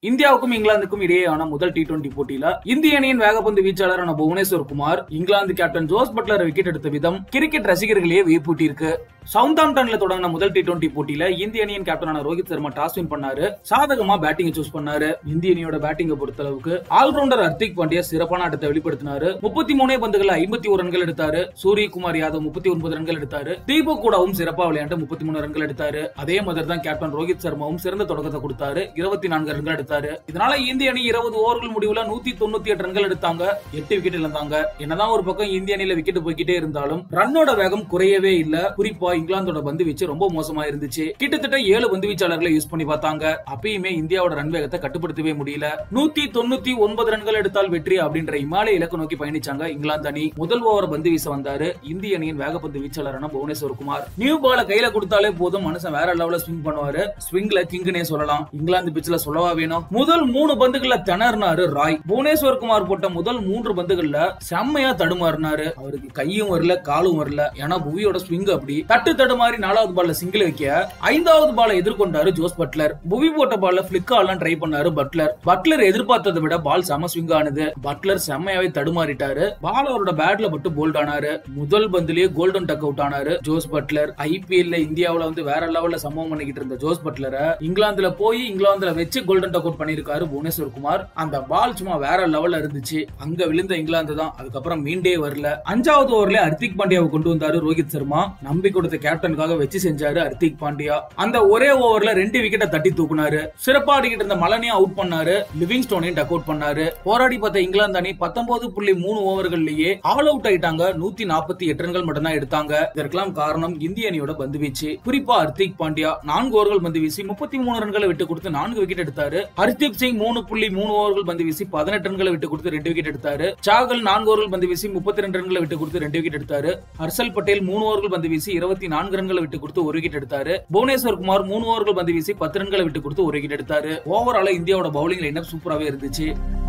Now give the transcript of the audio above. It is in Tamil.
இந்தியாவுக்கும் இங்கிலாந்துக்கும் இடையேயான முதல் டி டுவெண்டி போட்டியில இந்திய அணியின் வேகப்பந்து வீச்சாளரான புவனேஸ்வர் குமார் இங்கிலாந்து கேப்டன் ஜோஸ் பட்லர் விக்கெட் எடுத்த விதம் கிரிக்கெட் ரசிகர்களையே வியப்பூட்டி இருக்கு சவுந்தாம்டன்ல தொடங்கின முதல் டி டுவெண்டி போட்டியில இந்திய அணியின் கேப்டனான ரோஹித் சர்மா டாஸ் வின் பண்ணாரு சாதகமா பேட்டிங் சூஸ் பண்ணாரு இந்திய அணியோட பேட்டிங்கை பொறுத்தளவுக்கு ஆல்ரவுண்டர் ஹர்திக் பாண்டியா சிறப்பான ஆட்டத்தை வெளிப்படுத்தினாரு முப்பத்தி மூணே பந்துகள் ஐம்பத்தி ஒரு ரன்கள் எடுத்தாரு சூரியகுமார் யாதவ் முப்பத்தி ஒன்பது ரன்கள் எடுத்தாரு தீபக் கூடவும் சிறப்பா விளையாண்டு முப்பத்தி மூணு ரன்கள் எடுத்தாரு அதே மாதிரி தான் கேப்டன் ரோஹித் சர்மாவும் சிறந்த தொடக்கத்தை கொடுத்தாரு இருபத்தி நான்கு ரன்கள் எடுத்தாரு இதனால இந்திய அணி இருபது ஓவர்கள் முடிவுல நூத்தி தொண்ணூத்தி எட்டு ரன்கள் எடுத்தாங்க எட்டு விக்கெட் இழந்தாங்க என்னதான் ஒரு பக்கம் இந்திய அணியில விக்கெட் போய்கிட்டே இருந்தாலும் ரன்னோட வேகம் குறையவே இல்ல குறிப்பா இங்கிலாந்தோட பந்து வீச்சு ரொம்ப மோசமா இருந்துச்சு கிட்டத்தட்ட ஏழு பந்து வீச்சாளர்களை யூஸ் பண்ணி பார்த்தாங்க அப்பயுமே இந்தியாவோட ரன் வேகத்தை கட்டுப்படுத்தவே முடியல நூத்தி தொண்ணூத்தி ஒன்பது ரன்கள் எடுத்தால் வெற்றி அப்படின்ற இமாலய இலக்கு நோக்கி பயணிச்சாங்க இங்கிலாந்து அணி முதல் ஓவர் பந்து வீச வந்தாரு இந்திய அணியின் வேகப்பந்து வீச்சாளரான புவனேஸ்வர் குமார் நியூ பால கையில கொடுத்தாலே போதும் மனுஷன் வேற லெவல்ல ஸ்விங் பண்ணுவாரு ஸ்விங்ல கிங்னே சொல்லலாம் இங்கிலாந்து பிச்சில சொல்லவா வேணும் முதல் மூணு பந்துகள்ல திணறினாரு ராய் புவனேஸ்வர் குமார் போட்ட முதல் மூன்று பந்துகள்ல செம்மையா தடுமாறினாரு அவருக்கு கையும் வரல காலும் வரல ஏன்னா புவியோட ஸ்விங் அப்படி தட்டு தடுமாறி நாலாவது பால்ல சிங்கிள் வைக்க ஐந்தாவது பாலை எதிர்கொண்டாரு ஜோஸ் பட்லர் புவி போட்ட பால்ல பிளிக் ஆலாம் ட்ரை பண்ணாரு பட்லர் பட்லர் எதிர்பார்த்ததை விட பால் செம ஸ்விங் ஆனது பட்லர் செம்மையாவே தடுமாறிட்டாரு பால் அவரோட பேட்ல பட்டு போல்ட் ஆனாரு முதல் பந்துலயே கோல்டன் டக் அவுட் ஆனாரு ஜோஸ் பட்லர் ஐபிஎல்ல இந்தியாவுல வந்து வேற லெவல்ல சம்பவம் பண்ணிக்கிட்டு இருந்த ஜோஸ் பட்லரை இங்கிலாந்துல போய் இங்கிலாந்துல வச்சு கோல்டன் டக் அவுட் பண்ணிருக்காரு புவனேஸ்வர் குமார் அந்த பால் சும்மா வேற லெவல்ல இருந்துச்சு அங்க விழுந்த இங்கிலாந்து தான் அதுக்கப்புறம் மீண்டே வரல அஞ்சாவது ஓவர்ல ஹர்திக் பாண்டியாவை கொண்டு வந்தாரு ரோஹித் சர்மா நம்பி கொடுத்த கேப்டனுக்காக வச்சு செஞ்சாரு ஹர்திக் பாண்டியா அந்த ஒரே ஓவர்ல ரெண்டு விக்கெட்டை தட்டி தூக்குனாரு சிறப்பா ஆடிக்கிட்டு இருந்த மலனையும் அவுட் பண்ணாரு லிவிங் ஸ்டோனையும் டக் அவுட் பண்ணாரு போராடி பார்த்த இங்கிலாந்து அணி பத்தொன்பது புள்ளி மூணு ஓவர்கள்லயே ஆல் அவுட் ஆயிட்டாங்க நூத்தி நாற்பத்தி எட்டு ரன்கள் மட்டும் தான் எடுத்தாங்க இதற்கெல்லாம் காரணம் இந்திய அணியோட பந்து வீச்சு குறிப்பா ஹர்திக் பாண்டியா நான்கு ஓவர்கள் பந்து வீசி முப்பத்தி மூணு ரன்களை விட்டு கொடுத்து நான்கு விக்கெட் எடுத்தாரு ஹர்தீப் சிங் மூணு புள்ளி மூணு ஓவர்கள் பந்து வீசி பதினெட்டு ரன்களை விட்டு கொடுத்து ரெண்டு விக்கெட் எடுத்தாரு சாகல் நான்கு ஓவர்கள் பந்து வீசி முப்பத்தி ரெண்டு ரன்களை விட்டு கொடுத்து ரெண்டு விக்கெட் எடுத்தாரு ஹர்ஷல் பட்டேல் மூணு ஓவர்கள் பந்து வீசி இருபத்தி நான்கு ரன்களை விட்டு கொடுத்து ஒரு விக்கெட் எடுத்தாரு புவனேஸ்வர் குமார் மூணு ஓவர்கள் பந்து வீசி பத்து ரன்களை விட்டு கொடுத்து ஒரு விக்கெட் எடுத்தாரு ஓவரால இந்தியாவோட பவுலிங் லைனப் சூப்பராகவே இருந்துச்சு